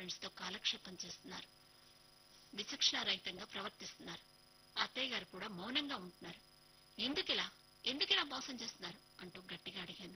Friends తో కాలక్షేపం చేస్తున్నారు విచక్షణారహితంగా ప్రవర్తిస్తున్నారు అత్తయ్య గారు కూడా మౌనంగా ఉంటున్నారు ఎందుకిలా ఎందుకిలా మోసం చేస్తున్నారు అంటూ గట్టిగా అడిగాను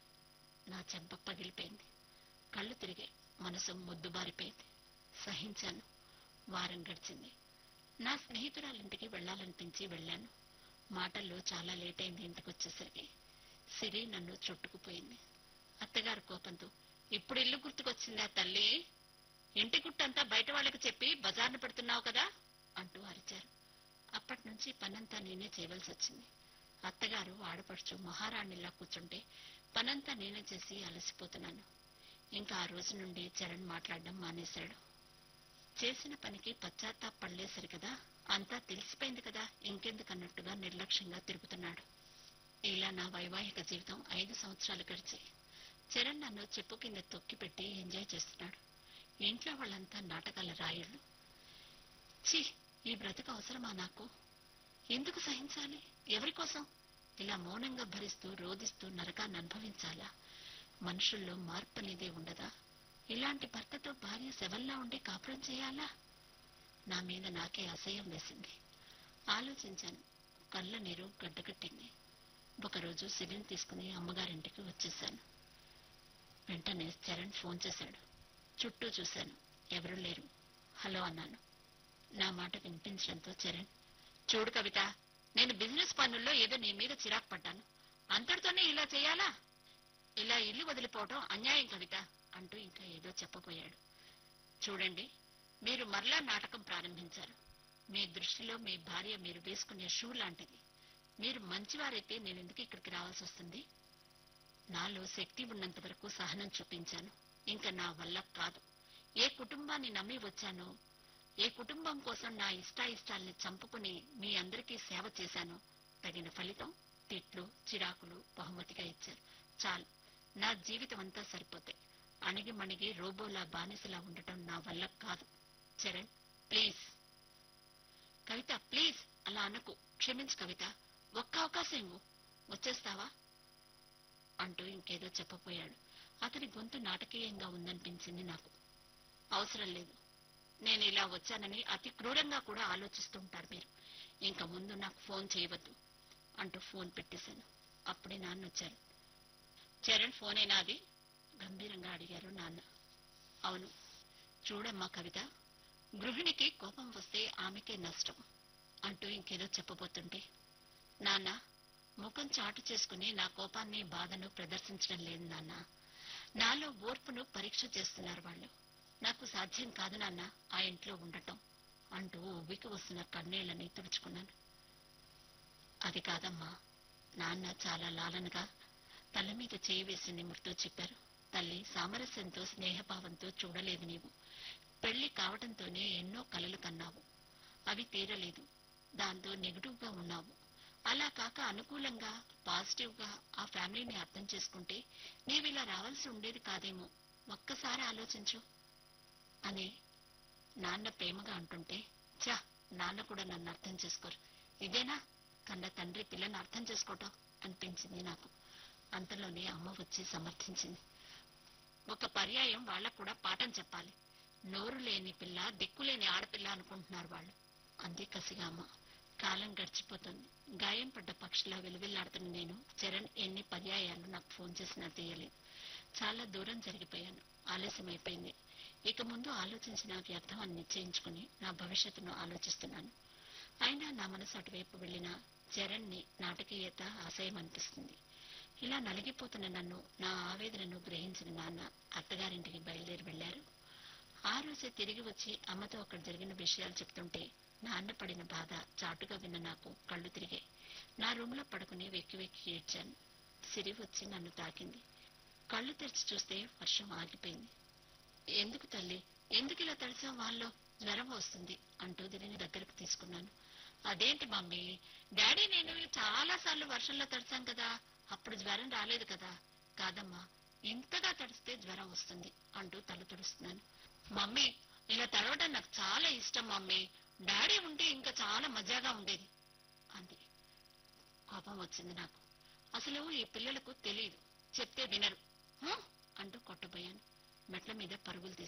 నా చెంప పగిలిపోయింది కళ్ళు తిరిగాయి మనసు మొద్దుబారిపోయింది సహించాను వారం గడిచింది నా స్నేహితురాలింటికి వెళ్ళాలనిపించి వెళ్ళాను మాటల్లో చాలా లేట్ అయింది ఇంటికి వచ్చేసరికి సిరి నన్ను చుట్టుకుపోయింది అత్తగారు కోపంతో ఇప్పుడు ఇల్లు గుర్తుకొచ్చిందా తల్లి ఇంటి గుట్టంతా బయట వాళ్ళకి చెప్పి బజార్ను పెడుతున్నావు కదా అంటూ అరిచారు అప్పటి నుంచి పనంతా నేనే చేయవలసి వచ్చింది అత్తగారు ఆడపడుచు మహారాణిలా కూర్చుంటే పనంతా నేనే చేసి అలసిపోతున్నాను ఇంకా ఆ రోజు నుండి చరణ్ మాట్లాడడం మానేశాడు చేసిన పనికి పశ్చాత్తాపడలేసరి కదా అంతా తెలిసిపోయింది కదా ఇంకెందుకన్నట్టుగా నిర్లక్ష్యంగా తిరుగుతున్నాడు ఇలా నా వైవాహిక జీవితం ఐదు సంవత్సరాలు గడిచాయి చరణ్ నన్ను చెప్పు కింద తొక్కి పెట్టి ఎంజాయ్ చేస్తున్నాడు ఇంట్లో వాళ్ళంతా నాటకాల రాయుళ్ళు ఛీ ఈ బ్రతుకు అవసరమా నాకు ఎందుకు సహించాలి ఎవరి కోసం ఇలా మౌనంగా భరిస్తూ రోధిస్తూ నరకాన్ని అనుభవించాలా మనుషుల్లో మార్పు అనేదే ఉండదా ఇలాంటి భర్తతో భార్య శవల్లా ఉండి కాపురం చేయాలా నా మీద నాకే అసహ్యం వేసింది ఆలోచించాను కళ్ళ నీరు గడ్డకట్టింది ఒకరోజు సిలిన్ తీసుకుని అమ్మగారింటికి వచ్చేశాను వెంటనే చరణ్ ఫోన్ చేశాడు చుట్టూ చూశాను ఎవరూ లేరు హలో అన్నాను నా మాట వినిపించడంతో చరణ్ చూడు కవిత నేను బిజినెస్ పనుల్లో ఏదో నీ మీద చిరాకు పడ్డాను అంతటితోనే ఇలా చేయాలా ఇలా ఇల్లు వదిలిపోవటం అన్యాయం కవిత అంటూ ఇంకా ఏదో చెప్పబోయాడు చూడండి మీరు మరలా నాటకం ప్రారంభించారు మీ దృష్టిలో మీ భార్య మీరు వేసుకునే షూ లాంటిది మీరు మంచివారైతే నేను ఎందుకు ఇక్కడికి రావాల్సి వస్తుంది నాలో శక్తి ఉన్నంత వరకు సహనం చూపించాను ఇంకా నా వల్ల కాదు ఏ కుటుంబాన్ని నమ్మి వచ్చానో ఏ కుటుంబం కోసం నా ఇష్టాయిష్టాల్ని చంపుకుని మీ అందరికీ సేవ చేశానో తగిన ఫలితం తిట్లు చిరాకులు బహుమతిగా ఇచ్చారు చాలు నా జీవితం అంతా సరిపోతాయి అణిగి మణిగి రోబోలా బానిసలా ఉండటం నా వల్ల కాదు చరణ్ ప్లీజ్ కవిత ప్లీజ్ అలా అనకు క్షమించు కవిత ఒక్క అవకాశం ఇవ్వు వచ్చేస్తావా అంటూ ఇంకేదో చెప్పబోయాడు అతని గొంతు నాటకీయంగా ఉందనిపించింది నాకు అవసరం లేదు నేను ఇలా వచ్చానని అతి క్రూరంగా కూడా ఆలోచిస్తుంటారు మీరు ఇంకా ముందు నాకు ఫోన్ చేయవద్దు అంటూ ఫోన్ పెట్టేశాను అప్పుడే నాన్న వచ్చారు చరణ్ ఫోనేనా అది గంభీరంగా అడిగారు నాన్న అవును చూడమ్మా కవిత గృహిణికి కోపం వస్తే ఆమెకే నష్టం అంటూ ఇంకేదో చెప్పబోతుంటే నాన్న ముఖం చాటు చేసుకుని నా కోపాన్ని బాధను ప్రదర్శించడం లేదు నాన్న నాలో ఓర్పును పరీక్ష చేస్తున్నారు వాళ్ళు నాకు సాధ్యం కాదు నాన్న ఆ ఇంట్లో ఉండటం అంటూ ఉబ్బికి వస్తున్న కన్నీళ్లని తుడుచుకున్నాను అది కాదమ్మా నాన్న చాలా లాలనగా తల మీద చేయి వేసి నిమురుతూ చెప్పారు తల్లి సామరస్యంతో స్నేహభావంతో చూడలేదు నీవు పెళ్లి కావటంతోనే ఎన్నో కలలు కన్నావు అవి తీరలేదు దాంతో నెగిటివ్ గా ఉన్నావు అలా కాక అనుకూలంగా పాజిటివ్ గా ఆ ఫ్యామిలీని అర్థం చేసుకుంటే నీవిలా రావాల్సి ఉండేది కాదేమో ఒక్కసారి ఆలోచించు అని నాన్న ప్రేమగా అంటుంటే చా నాన్న కూడా నన్ను అర్థం చేసుకోరు ఇదేనా కన్న తండ్రి పిల్లని అర్థం చేసుకోవటం అనిపించింది నాకు అంతలోనే అమ్మ వచ్చి సమర్థించింది ఒక పర్యాయం వాళ్ళకు కూడా పాఠం చెప్పాలి నోరు లేని పిల్ల దిక్కులేని ఆడపిల్ల అనుకుంటున్నారు వాళ్ళు అంది కసిగా అమ్మ కాలం గడిచిపోతుంది గాయం పడ్డ పక్షిలా వెలువెల్లాడుతున్న నేను చరణ్ ఎన్ని పర్యాయాలు నాకు ఫోన్ చేసినా తీయలేదు చాలా దూరం జరిగిపోయాను ఆలస్యమైపోయింది ఇక ముందు ఆలోచించిన వ్యర్థం అని నిశ్చయించుకుని నా భవిష్యత్తును ఆలోచిస్తున్నాను అయినా నా మనసు అటువైపు వెళ్ళిన చరణ్ ని నాటకీయత ఆశయం అనిపిస్తుంది ఇలా నలిగిపోతున్న నన్ను నా ఆవేదనను గ్రహించిన నాన్న అత్తగారింటికి బయలుదేరి వెళ్లారు ఆ రోజే తిరిగి వచ్చి అమ్మతో అక్కడ జరిగిన విషయాలు చెప్తుంటే నాన్న పడిన బాధ చాటుగా విన్న నాకు కళ్ళు తిరిగాయి నా రూమ్ లో పడుకుని వెక్కి వెక్కి ఏడ్చాను సిరి వచ్చి నన్ను తాకింది కళ్ళు తెరిచి చూస్తే వర్షం ఆగిపోయింది ఎందుకు తల్లి ఎందుకు ఇలా తడిసాం వాళ్ళు జ్వరం వస్తుంది అంటూ దీనిని దగ్గరకు తీసుకున్నాను అదేంటి మమ్మీ డాడీ నేను చాలా సార్లు వర్షంలో తడిసాం కదా అప్పుడు జ్వరం రాలేదు కదా కాదమ్మా ఇంతగా తడిస్తే జ్వరం వస్తుంది అంటూ తల తుడుస్తున్నాను మమ్మీ ఇలా తడవడం నాకు చాలా ఇష్టం మమ్మీ డాడీ ఉంటే ఇంకా చాలా మజాగా ఉండేది అంది కోపం వచ్చింది నాకు అసలు ఈ పిల్లలకు తెలియదు చెప్తే వినరు "హ?" అంటూ కొట్టబోయాను మెట్ల మీద పరుగులు తీశాను